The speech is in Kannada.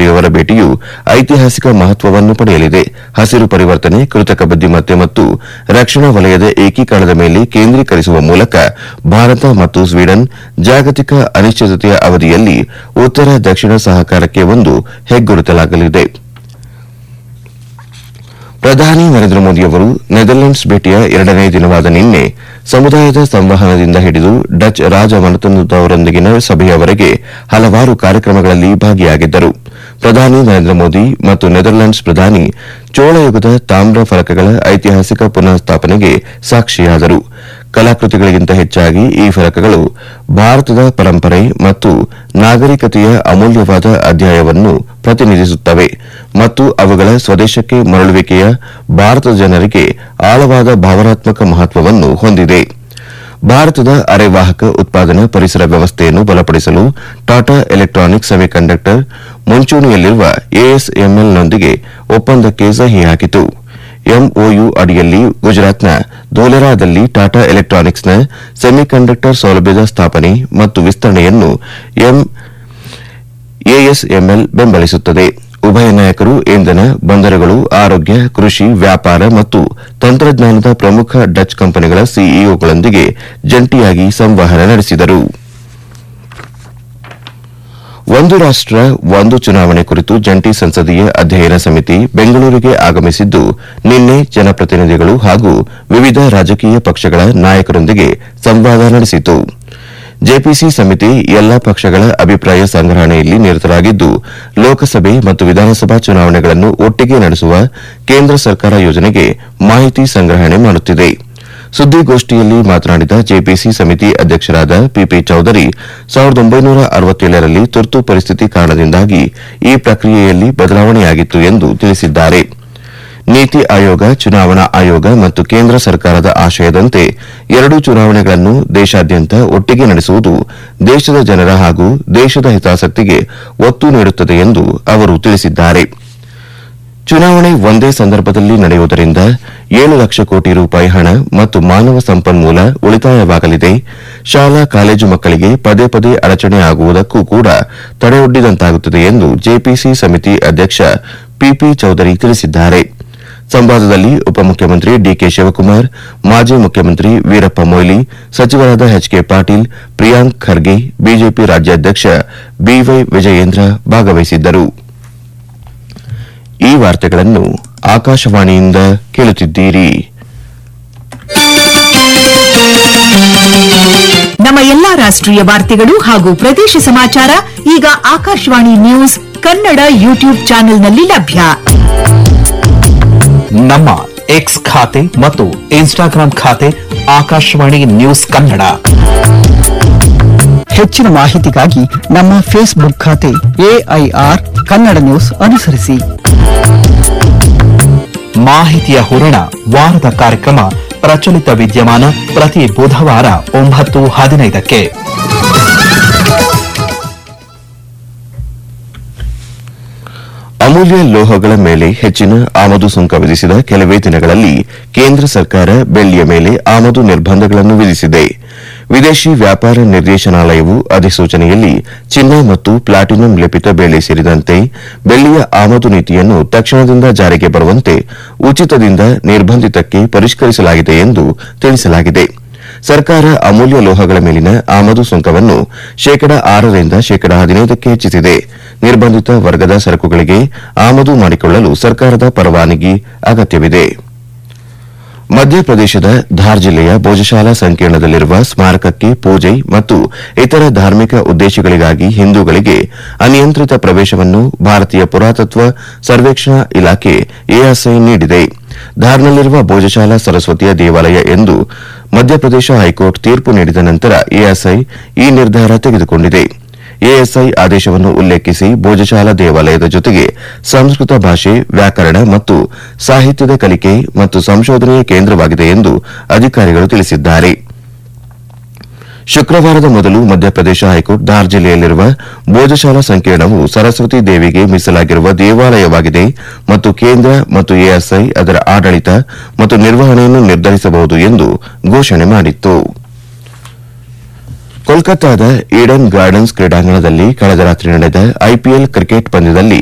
ಪ್ರಧಾನಮಂತ್ರಿಯವರ ಭೇಟಿಯು ಐತಿಹಾಸಿಕ ಮಹತ್ವವನ್ನು ಪಡೆಯಲಿದೆ ಹಸಿರು ಪರಿವರ್ತನೆ ಕೃತಕ ಬುದ್ದಿಮತ್ತೆ ಮತ್ತು ರಕ್ಷಣಾ ವಲಯದ ಏಕೀಕರಣದ ಮೇಲೆ ಕೇಂದ್ರೀಕರಿಸುವ ಮೂಲಕ ಭಾರತ ಮತ್ತು ಸ್ವೀಡನ್ ಜಾಗತಿಕ ಅನಿಶ್ಚಿತತೆಯ ಅವಧಿಯಲ್ಲಿ ಉತ್ತರ ದಕ್ಷಿಣ ಸಹಕಾರಕ್ಕೆ ಒಂದು ಹೆಗ್ಗುರುತಲಾಗಲಿದೆ ಪ್ರಧಾನಿ ನರೇಂದ್ರ ಮೋದಿಯವರು ನೆದರ್ಲೆಂಡ್ಸ್ ಭೇಟಿಯ ಎರಡನೇ ದಿನವಾದ ನಿನ್ನೆ ಸಮುದಾಯದ ಸಂವಹನದಿಂದ ಹಿಡಿದು ಡಚ್ ರಾಜ ಮನೆತನದವರೊಂದಿಗಿನ ಸಭೆಯವರೆಗೆ ಹಲವಾರು ಕಾರ್ಯಕ್ರಮಗಳಲ್ಲಿ ಭಾಗಿಯಾಗಿದ್ದರು ಪ್ರಧಾನಿ ನರೇಂದ್ರ ಮೋದಿ ಮತ್ತು ನೆದರ್ಲೆಂಡ್ಸ್ ಪ್ರಧಾನಿ ಚೋಳಯುಗದ ತಾಮ್ರ ಫಲಕಗಳ ಐತಿಹಾಸಿಕ ಪುನಃಸ್ಥಾಪನೆಗೆ ಸಾಕ್ಷಿಯಾದರು ಕಲಾಕೃತಿಗಳಿಗಿಂತ ಹೆಚ್ಚಾಗಿ ಈ ಫಲಕಗಳು ಭಾರತದ ಪರಂಪರೆ ಮತ್ತು ನಾಗರಿಕತೆಯ ಅಮೂಲ್ಯವಾದ ಅಧ್ಯಾಯವನ್ನು ಪ್ರತಿನಿಧಿಸುತ್ತವೆ ಮತ್ತು ಅವುಗಳ ಸ್ವದೇಶಕ್ಕೆ ಮರಳುವಿಕೆಯ ಭಾರತದ ಜನರಿಗೆ ಆಳವಾದ ಭಾವನಾತ್ಮಕ ಮಹತ್ವವನ್ನು ಹೊಂದಿದೆ ಭಾರತದ ಅರೆವಾಹಕ ಉತ್ಪಾದನಾ ಪರಿಸರ ವ್ಯವಸ್ಥೆಯನ್ನು ಬಲಪಡಿಸಲು ಟಾಟಾ ಎಲೆಕ್ಟ್ರಾನಿಕ್ಸ್ ಸೆಮಿಕಂಡಕ್ಟರ್ ಮುಂಚೂಣಿಯಲ್ಲಿರುವ ಎಎಸ್ಎಂಎಲ್ನೊಂದಿಗೆ ಒಪ್ಪಂದಕ್ಕೆ ಸಹಿ ಹಾಕಿತು ಎಂಒಯು ಅಡಿಯಲ್ಲಿ ಗುಜರಾತ್ನ ಧೋಲೆರಾದಲ್ಲಿ ಟಾಟಾ ಎಲೆಕ್ಟ್ರಾನಿಕ್ಸ್ನ ಸೆಮಿಕಂಡಕ್ಟರ್ ಸೌಲಭ್ಯದ ಸ್ಥಾಪನೆ ಮತ್ತು ವಿಸ್ತರಣೆಯನ್ನು ಎಎಸ್ಎಂಎಲ್ ಬೆಂಬಲಿಸುತ್ತದೆ ಉಭಯ ನಾಯಕರು ಇಂಧನ ಬಂದರುಗಳು ಆರೋಗ್ಯ ಕೃಷಿ ವ್ಯಾಪಾರ ಮತ್ತು ತಂತ್ರಜ್ಞಾನದ ಪ್ರಮುಖ ಡಚ್ ಕಂಪನಿಗಳ ಸಿಇಒಗಳೊಂದಿಗೆ ಜಂಟಿಯಾಗಿ ಸಂವಹನ ನಡೆಸಿದರು ಒಂದು ರಾಷ್ಟ ಒಂದು ಚುನಾವಣೆ ಕುರಿತು ಜಂಟಿ ಸಂಸದೀಯ ಅಧ್ಯಯನ ಸಮಿತಿ ಬೆಂಗಳೂರಿಗೆ ಆಗಮಿಸಿದ್ದು ನಿನ್ನೆ ಜನಪ್ರತಿನಿಧಿಗಳು ಹಾಗೂ ವಿವಿಧ ರಾಜಕೀಯ ಪಕ್ಷಗಳ ನಾಯಕರೊಂದಿಗೆ ಸಂವಾದ ನಡೆಸಿತು ಜೆಪಿಸಿ ಸಮಿತಿ ಎಲ್ಲಾ ಪಕ್ಷಗಳ ಅಭಿಪ್ರಾಯ ಸಂಗ್ರಹಣೆಯಲ್ಲಿ ನಿರತರಾಗಿದ್ದು ಲೋಕಸಭೆ ಮತ್ತು ವಿಧಾನಸಭಾ ಚುನಾವಣೆಗಳನ್ನು ಒಟ್ಟಿಗೆ ನಡೆಸುವ ಕೇಂದ್ರ ಸರ್ಕಾರ ಯೋಜನೆಗೆ ಮಾಹಿತಿ ಸಂಗ್ರಹಣೆ ಮಾಡುತ್ತಿದೆ ಸುದ್ದಿಗೋಷ್ಠಿಯಲ್ಲಿ ಮಾತನಾಡಿದ ಜೆಪಿಸಿ ಸಮಿತಿ ಅಧ್ಯಕ್ಷರಾದ ಪಿಪಿ ಚೌಧರಿ ಸಾವಿರದ ಒಂಬೈನೂರ ಅರವತ್ತೇಳರಲ್ಲಿ ತುರ್ತು ಪರಿಸ್ಥಿತಿ ಕಾರಣದಿಂದಾಗಿ ಈ ಪ್ರಕ್ರಿಯೆಯಲ್ಲಿ ಬದಲಾವಣೆಯಾಗಿತ್ತು ಎಂದು ತಿಳಿಸಿದ್ದಾರೆ ನೀತಿ ಆಯೋಗ ಚುನಾವಣಾ ಆಯೋಗ ಮತ್ತು ಕೇಂದ್ರ ಸರ್ಕಾರದ ಆಶಯದಂತೆ ಎರಡೂ ಚುನಾವಣೆಗಳನ್ನು ದೇಶಾದ್ಯಂತ ಒಟ್ಟಿಗೆ ನಡೆಸುವುದು ದೇಶದ ಜನರ ಹಾಗೂ ದೇಶದ ಹಿತಾಸಕ್ತಿಗೆ ಒತ್ತು ನೀಡುತ್ತದೆ ಎಂದು ಅವರು ತಿಳಿಸಿದ್ದಾರೆ ಚುನಾವಣೆ ಒಂದೇ ಸಂದರ್ಭದಲ್ಲಿ ನಡೆಯುವುದರಿಂದ ಏಳು ಲಕ್ಷ ಕೋಟಿ ರೂಪಾಯಿ ಹಣ ಮತ್ತು ಮಾನವ ಸಂಪನ್ಮೂಲ ಉಳಿತಾಯವಾಗಲಿದೆ ಶಾಲಾ ಕಾಲೇಜು ಮಕ್ಕಳಿಗೆ ಪದೇ ಪದೇ ಅಡಚಣೆ ಆಗುವುದಕ್ಕೂ ಕೂಡ ತಡೆಯೊಡ್ಡಿದಂತಾಗುತ್ತದೆ ಎಂದು ಜೆಪಿಸಿ ಸಮಿತಿ ಅಧ್ಯಕ್ಷ ಪಿಪಿ ಚೌಧರಿ ತಿಳಿಸಿದ್ದಾರೆ ಸಂವಾದದಲ್ಲಿ ಉಪಮುಖ್ಯಮಂತ್ರಿ ಡಿಕೆ ಶಿವಕುಮಾರ್ ಮಾಜಿ ಮುಖ್ಯಮಂತ್ರಿ ವೀರಪ್ಪ ಮೊಯ್ಲಿ ಸಚಿವರಾದ ಎಚ್ಕೆ ಪಾಟೀಲ್ ಪ್ರಿಯಾಂಕ್ ಖರ್ಗೆ ಬಿಜೆಪಿ ರಾಜ್ಯಾಧ್ಯಕ್ಷ ಬಿವೈ ವಿಜಯೇಂದ್ರ ಭಾಗವಹಿಸಿದ್ದರು ಈ ವಾರ್ತೆಗಳನ್ನು ಆಕಾಶವಾಣಿಯಿಂದ ಕೇಳುತ್ತಿದ್ದೀರಿ ನಮ್ಮ ಎಲ್ಲಾ ರಾಷ್ಟ್ರೀಯ ವಾರ್ತೆಗಳು ಹಾಗೂ ಪ್ರದೇಶ ಸಮಾಚಾರ ಈಗ ಆಕಾಶವಾಣಿ ನ್ಯೂಸ್ ಕನ್ನಡ ಯೂಟ್ಯೂಬ್ ಚಾನೆಲ್ನಲ್ಲಿ ಲಭ್ಯ ನಮ್ಮ ಎಕ್ಸ್ ಖಾತೆ ಮತ್ತು ಇನ್ಸ್ಟಾಗ್ರಾಂ ಖಾತೆ ಆಕಾಶವಾಣಿ ನ್ಯೂಸ್ ಕನ್ನಡ ಹೆಚ್ಚಿನ ಮಾಹಿತಿಗಾಗಿ ನಮ್ಮ ಫೇಸ್ಬುಕ್ ಖಾತೆ ಎಐಆರ್ ಕನ್ನಡ ನ್ಯೂಸ್ ಅನುಸರಿಸಿ ಮಾಹಿತಿಯ ಹೂರಣ ವಾರದ ಕಾರ್ಯಕ್ರಮ ಪ್ರಚಲಿತ ವಿದ್ಯಮಾನ ಪ್ರತಿ ಬುಧವಾರ ಒಂಬತ್ತು ಹದಿನೈದಕ್ಕೆ ಅಮೂಲ್ಯ ಲೋಹಗಳ ಮೇಲೆ ಹೆಚ್ಚಿನ ಆಮದು ಸುಂಕ ವಿಧಿಸಿದ ಕೆಲವೇ ದಿನಗಳಲ್ಲಿ ಕೇಂದ್ರ ಸರ್ಕಾರ ಬೆಳ್ಳಿಯ ಮೇಲೆ ಆಮದು ನಿರ್ಬಂಧಗಳನ್ನು ವಿಧಿಸಿದೆ ವಿದೇಶಿ ವ್ಯಾಪಾರ ನಿರ್ದೇಶನಾಲಯವು ಅಧಿಸೂಚನೆಯಲ್ಲಿ ಚಿನ್ನ ಮತ್ತು ಪ್ಲಾಟಿನಂ ಲೇಪಿತ ಬೆಳ್ಳಿ ಸೇರಿದಂತೆ ಬೆಳ್ಳಿಯ ಆಮದು ನೀತಿಯನ್ನು ತಕ್ಷಣದಿಂದ ಜಾರಿಗೆ ಬರುವಂತೆ ಉಚಿತದಿಂದ ನಿರ್ಬಂಧಿತಕ್ಕೆ ಪರಿಷ್ಕರಿಸಲಾಗಿದೆ ಎಂದು ತಿಳಿಸಲಾಗಿದೆ ಸರ್ಕಾರ ಅಮೂಲ್ಯ ಲೋಹಗಳ ಮೇಲಿನ ಆಮದು ಸುಂಕವನ್ನು ಶೇಕಡ ಆರರಿಂದ ಶೇಕಡ ಹದಿನೈದಕ್ಕೆ ಹೆಚ್ಚಿಸಿದೆ ನಿರ್ಬಂಧಿತ ವರ್ಗದ ಸರಕುಗಳಿಗೆ ಆಮದು ಮಾಡಿಕೊಳ್ಳಲು ಸರ್ಕಾರದ ಪರವಾನಗಿ ಅಗತ್ಯವಿದೆ ಮಧ್ಯಪ್ರದೇಶದ ಧಾರ್ ಜಿಲ್ಲೆಯ ಭೋಜಶಾಲಾ ಸಂಕೀರ್ಣದಲ್ಲಿರುವ ಸ್ಮಾರಕಕ್ಕೆ ಪೂಜೆ ಮತ್ತು ಇತರ ಧಾರ್ಮಿಕ ಉದ್ದೇಶಗಳಿಗಾಗಿ ಹಿಂದೂಗಳಿಗೆ ಅನಿಯಂತ್ರಿತ ಪ್ರವೇಶವನ್ನು ಭಾರತೀಯ ಪುರಾತತ್ವ ಸರ್ವೇಕ್ಷಣಾ ಇಲಾಖೆ ಎಎಸ್ಐ ನೀಡಿದೆ ಧಾರ್ನಲ್ಲಿರುವ ಭೋಜಶಾಲಾ ಸರಸ್ವತಿಯ ದೇವಾಲಯ ಎಂದು ಮಧ್ಯಪ್ರದೇಶ ಹೈಕೋರ್ಟ್ ತೀರ್ಪು ನೀಡಿದ ನಂತರ ಎಎಸ್ಐ ಈ ನಿರ್ಧಾರ ತೆಗೆದುಕೊಂಡಿದೆ ಎಎಸ್ಐ ಆದೇಶವನ್ನು ಉಲ್ಲೇಖಿಸಿ ಭೋಜಶಾಲಾ ದೇವಾಲಯದ ಜೊತೆಗೆ ಸಂಸ್ಕೃತ ಭಾಷೆ ವ್ಯಾಕರಣ ಮತ್ತು ಸಾಹಿತ್ಯದ ಕಲಿಕೆ ಮತ್ತು ಸಂಶೋಧನೆಯ ಕೇಂದ್ರವಾಗಿದೆ ಎಂದು ಅಧಿಕಾರಿಗಳು ತಿಳಿಸಿದ್ದಾರೆ ಶುಕ್ರವಾರದ ಮೊದಲು ಮಧ್ಯಪ್ರದೇಶ ಹೈಕೋರ್ಟ್ ಧಾರ್ ಜಿಲ್ಲೆಯಲ್ಲಿರುವ ಭೋಜಶಾಲಾ ಸಂಕೀರ್ಣವು ಸರಸ್ವತಿ ದೇವಿಗೆ ಮೀಸಲಾಗಿರುವ ದೇವಾಲಯವಾಗಿದೆ ಮತ್ತು ಕೇಂದ್ರ ಮತ್ತು ಎಎಸ್ಐ ಅದರ ಆಡಳಿತ ಮತ್ತು ನಿರ್ವಹಣೆಯನ್ನು ನಿರ್ಧರಿಸಬಹುದು ಎಂದು ಘೋಷಣೆ ಮಾಡಿತ್ತು ಕೋಲ್ಕತ್ತಾದ ಈಡನ್ ಗಾರ್ಡನ್ಸ್ ಕ್ರೀಡಾಂಗಣದಲ್ಲಿ ಕಳೆದ ರಾತ್ರಿ ನಡೆದ ಐಪಿಎಲ್ ಕ್ರಿಕೆಟ್ ಪಂದ್ಯದಲ್ಲಿ